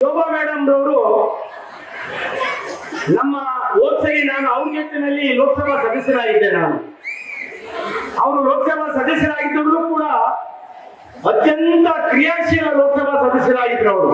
Shobha madam ರವರು ನಮ್ಮ ಹೋದ್ಸರಿ ನಾನು ಅವ್ರ ಜೊತೆನಲ್ಲಿ ಲೋಕಸಭಾ ಸದಸ್ಯರಾಗಿದ್ದೆ ನಾನು ಅವರು ಲೋಕಸಭಾ ಸದಸ್ಯರಾಗಿದ್ದರೂ ಕೂಡ ಅತ್ಯಂತ ಕ್ರಿಯಾಶೀಲ ಲೋಕಸಭಾ ಸದಸ್ಯರಾಗಿದ್ರು ಅವರು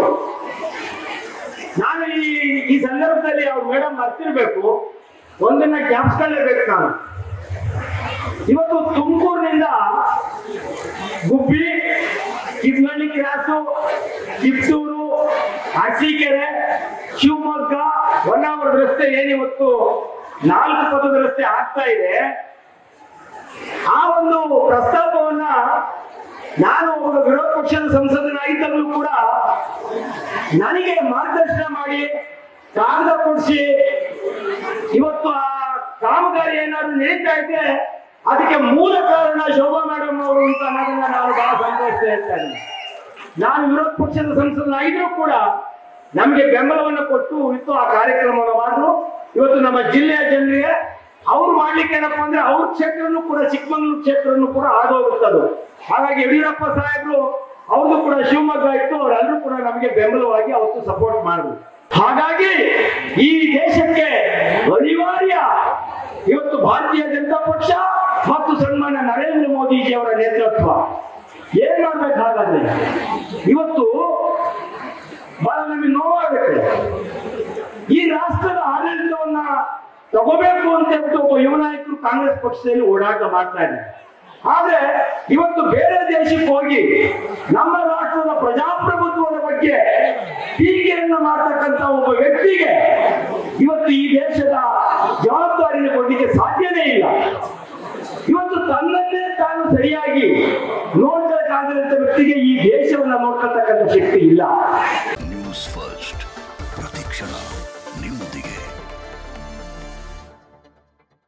ನಾನು ಈ ಈ ಸಂದರ್ಭದಲ್ಲಿ ಅವ್ರು ಮೇಡಮ್ ಮರ್ತಿರ್ಬೇಕು ಒಂದನ್ನ ಜ್ಞಾಪಿಸ್ಕೊಳ್ಳೇಬೇಕು ನಾನು ಇವತ್ತು ತುಮಕೂರಿನಿಂದ ಗುಬ್ಬಿ ಕಿಬ್ನಳ್ಳಿ ಕ್ರಾಸು ಕಿಪ್ಸೂರು ಅರಸೀಕೆರೆ ಶಿವಮೊಗ್ಗ ಹೊನ್ನಾವರದ ರಸ್ತೆ ಏನಿವತ್ತು ನಾಲ್ಕು ಪಥದ ರಸ್ತೆ ಆಗ್ತಾ ಇದೆ ಆ ಒಂದು ಪ್ರಸ್ತಾಪವನ್ನ ನಾನು ಒಬ್ಬ ವಿರೋಧ ಪಕ್ಷದ ಸಂಸದನಾಗಿದ್ದಾಗಲೂ ಕೂಡ ನನಗೆ ಮಾರ್ಗದರ್ಶನ ಮಾಡಿ ಕಾಗದ ಕೊಡಿಸಿ ಇವತ್ತು ಆ ಕಾಮಗಾರಿ ಏನಾದ್ರು ನಡೀತಾ ಇದ್ರೆ ಅದಕ್ಕೆ ಮೂಲ ಕಾರಣ ಶೋಭಾ ಮೇಡಮ್ ಅವರು ಅಂತ ಅನ್ನೋದನ್ನ ನಾನು ಬಹಳ ಸಂತೋಷ ಹೇಳ್ತೇನೆ ನಾನು ವಿರೋಧ ಪಕ್ಷದ ಸಂಸದನಾಗಿದ್ರು ಕೂಡ ನಮಗೆ ಬೆಂಬಲವನ್ನು ಕೊಟ್ಟು ಇತ್ತು ಆ ಕಾರ್ಯಕ್ರಮವನ್ನು ಮಾಡಿದ್ರು ಇವತ್ತು ನಮ್ಮ ಜಿಲ್ಲೆಯ ಜನರಿಗೆ ಅವ್ರು ಮಾಡ್ಲಿಕ್ಕೆ ಏನಪ್ಪಾ ಅಂದ್ರೆ ಅವ್ರ ಕ್ಷೇತ್ರನೂ ಕೂಡ ಚಿಕ್ಕಮಗಳೂರು ಕ್ಷೇತ್ರನೂ ಕೂಡ ಆಗೋಗುತ್ತದು ಹಾಗಾಗಿ ಯಡಿಯೂರಪ್ಪ ಸಾಹೇಬರು ಅವ್ರದ್ದು ಕೂಡ ಶಿವಮೊಗ್ಗ ಇತ್ತು ಅವರೆಲ್ಲರೂ ಕೂಡ ನಮಗೆ ಬೆಂಬಲವಾಗಿ ಅವತ್ತು ಸಪೋರ್ಟ್ ಮಾಡಿದ್ರು ಹಾಗಾಗಿ ಈ ದೇಶಕ್ಕೆ ಅನಿವಾರ್ಯ ಇವತ್ತು ಭಾರತೀಯ ಜನತಾ ಪಕ್ಷ ಮತ್ತು ಸನ್ಮಾನ್ಯ ನರೇಂದ್ರ ಮೋದಿಜಿ ಅವರ ನೇತೃತ್ವ ಏನ್ ಮಾಡ್ಬೇಕು ಹಾಗಾದ್ರೆ ಇವತ್ತು ಬಹಳ ನಮಗೆ ನೋವಾಗುತ್ತೆ ಈ ರಾಷ್ಟ್ರದ ಆಡಳಿತವನ್ನ ತಗೋಬೇಕು ಅಂತ ಹೇಳ್ಬಿಟ್ಟು ಒಬ್ಬ ಯುವ ನಾಯಕರು ಕಾಂಗ್ರೆಸ್ ಪಕ್ಷದಲ್ಲಿ ಓಡಾಟ ಮಾಡ್ತಾ ಇದ್ದಾರೆ ಆದ್ರೆ ಇವತ್ತು ಬೇರೆ ದೇಶಕ್ಕೆ ಹೋಗಿ ನಮ್ಮ ರಾಷ್ಟ್ರದ ಪ್ರಜಾಪ್ರಭುತ್ವದ ಬಗ್ಗೆ ಟೀಕೆಯನ್ನ ಮಾಡ್ತಕ್ಕಂತ ಒಬ್ಬ ವ್ಯಕ್ತಿಗೆ ಇವತ್ತು ಈ ದೇಶದ ಜವಾಬ್ದಾರಿಯನ್ನು ಕೊಡಲಿಕ್ಕೆ ಸಾಧ್ಯನೇ ಇಲ್ಲ ಇವತ್ತು ತನ್ನನ್ನೇ ತಾನು ಸರಿಯಾಗಿ ನೋಡ್ಬೇಕಾಗಿರುವಂತ ವ್ಯಕ್ತಿಗೆ ಈ ದೇಶವನ್ನ ನೋಡ್ಕೊಳ್ತಕ್ಕಂಥ ಶಕ್ತಿ ಇಲ್ಲ ನ್ಯೂಸ್ ಫಸ್ಟ್ ಪ್ರತಿಕ್ಷಣ ನಿಮ್ಮೊಂದಿಗೆ